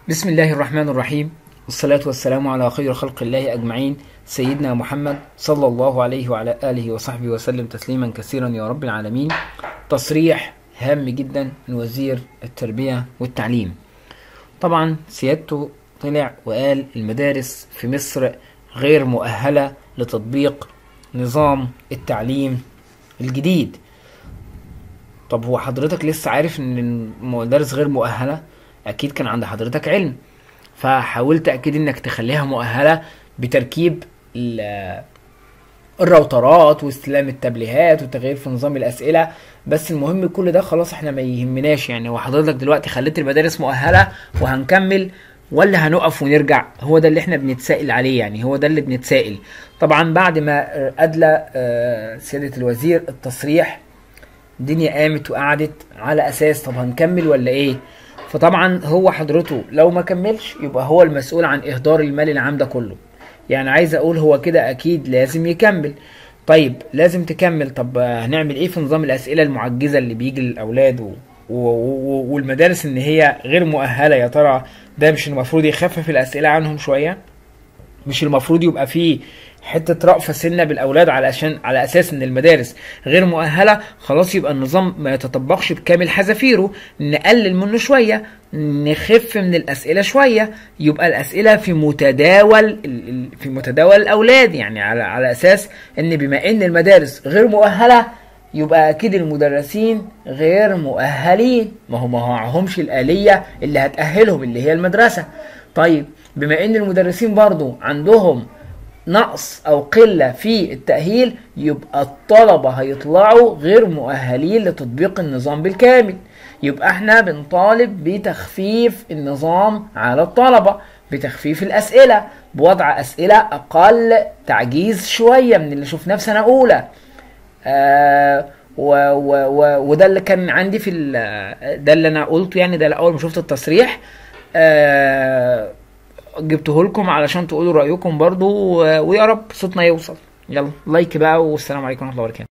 بسم الله الرحمن الرحيم والصلاة والسلام على خير خلق الله أجمعين سيدنا محمد صلى الله عليه وعلى آله وصحبه وسلم تسليما كثيرا يا رب العالمين تصريح هام جدا من وزير التربية والتعليم طبعا سيادته طلع وقال المدارس في مصر غير مؤهلة لتطبيق نظام التعليم الجديد طب هو حضرتك لسه عارف ان المدارس غير مؤهلة اكيد كان عند حضرتك علم فحاولت اكيد انك تخليها مؤهلة بتركيب ال- الراوترات واستلام التابليهات وتغيير في نظام الاسئلة بس المهم كل ده خلاص احنا ما يهمناش يعني هو حضرتك دلوقتي خليت المدارس مؤهلة وهنكمل ولا هنقف ونرجع هو ده اللي احنا بنتسائل عليه يعني هو ده اللي بنتسائل طبعا بعد ما ادلى آه، سيادة الوزير التصريح الدنيا قامت وقعدت على اساس طب هنكمل ولا ايه فطبعا هو حضرته لو ما كملش يبقى هو المسؤول عن اهدار المال العام ده كله يعني عايز اقول هو كده اكيد لازم يكمل طيب لازم تكمل طب هنعمل ايه في نظام الاسئله المعجزه اللي بيجي للاولاد و... و... و... والمدارس ان هي غير مؤهله يا ترى ده مش المفروض يخفف الاسئله عنهم شويه مش المفروض يبقى فيه حته رأفة سنة بالاولاد علشان على اساس ان المدارس غير مؤهله خلاص يبقى النظام ما يتطبقش بكامل حذافيره نقلل منه شويه نخف من الاسئله شويه يبقى الاسئله في متداول ال- ال- في متداول الاولاد يعني على على اساس ان بما ان المدارس غير مؤهله يبقى اكيد المدرسين غير مؤهلين ما هو ما معهمش الاليه اللي هتاهلهم اللي هي المدرسه طيب بما ان المدرسين برضو عندهم نقص او قله في التاهيل يبقى الطلبه هيطلعوا غير مؤهلين لتطبيق النظام بالكامل يبقى احنا بنطالب بتخفيف النظام على الطلبه بتخفيف الاسئله بوضع اسئله اقل تعجيز شويه من اللي شفناه في سنه اولى آه و و و وده اللي كان عندي في ال- ده اللي انا قلته يعني ده اول ما شفت التصريح آه جبته لكم علشان تقولوا رايكم برضو و- ويا رب صوتنا يوصل يلا لايك بقى والسلام عليكم ورحمه الله وبركاته